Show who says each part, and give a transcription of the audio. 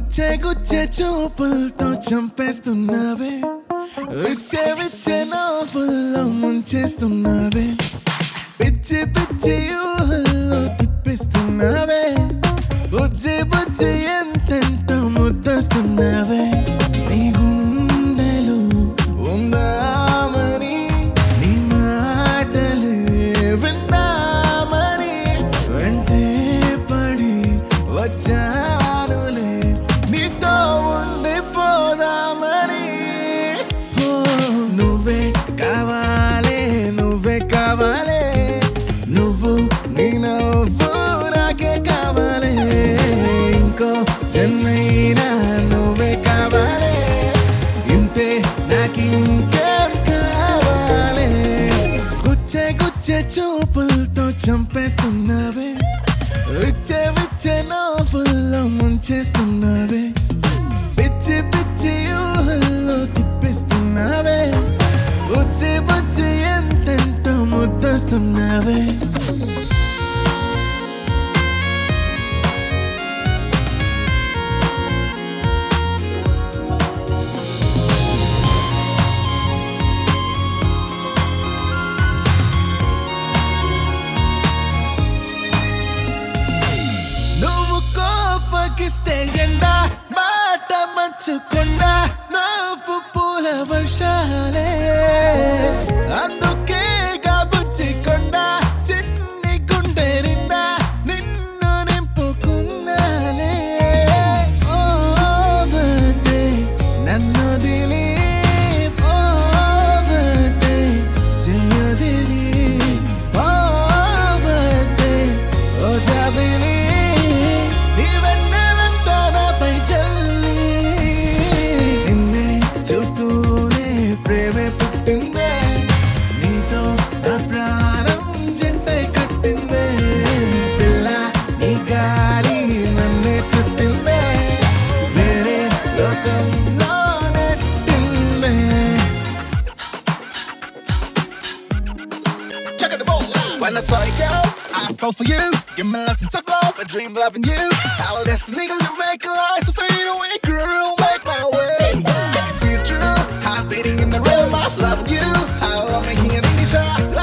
Speaker 1: గుచ్చే గుచ్చే చూపులతో చంపేస్తున్నావే విచ్చే విచ్చే నవ్వుల్లో ముంచేస్తున్నావే పిచ్చి పిచ్చి ఊహల్లో తిప్పిస్తున్నావే బుజ్జి బుజ్జి ఎంతెంత ముద్దస్తున్నావే నీ గుండెలు ఉందామని నీ మాటలు విందామని వెంటే పడి వచ్చానులే నీతో ఉండిపోదామని ఓ, నువ్వే కావాలే నువ్వే కావాలే నువ్వు నీ నవ్వు నాకే కావాలే ఇంకో జన్మైనా నువ్వే కావాలే ఇంతే నాకింకేం కావాలే గుచ్చే గుచ్చే చూపులతో చంపేస్తున్నావే విచ్చే విచ్చే నవ్వుల్లో ముంచేస్తున్నావే పిచ్చి పిచ్చి ఊహల్లో తిప్పిస్తున్నావే బుచ్చి బుచ్చి ఎంతెంత ముద్దస్తున్నావే నువ్వు కోపగిస్తే ఎండ మాట మంచుకొండ నవ్వు పూల వర్షాలే అందుకే కాబుచ్చికొండ చిన్ని గుండె నిండా నిన్ను నింపుకున్నానే ఓ వదే నన్ను దిలి ఓ వదే చేయదిలి ఓ వదే ఓ జాబిలి నీవెన్నెలంతా నాపై చల్లి నిన్నే చూస్తూనే ప్రేమే పుట్టిందే నీతో నా ప్రాణం జంటై కట్టిందే పిల్ల నీ గాలి నన్నే చుట్టిందే వేరే లోకంలో నెట్టిందే
Speaker 2: Check out the ball. When I saw you go, I fell for you. Give me lessons of love, a dream loving you. Our destiny, you make lies fade away, girl. Make my way. I can see it true. Heart beating in the rhythm of loving you. How I'm making it easy.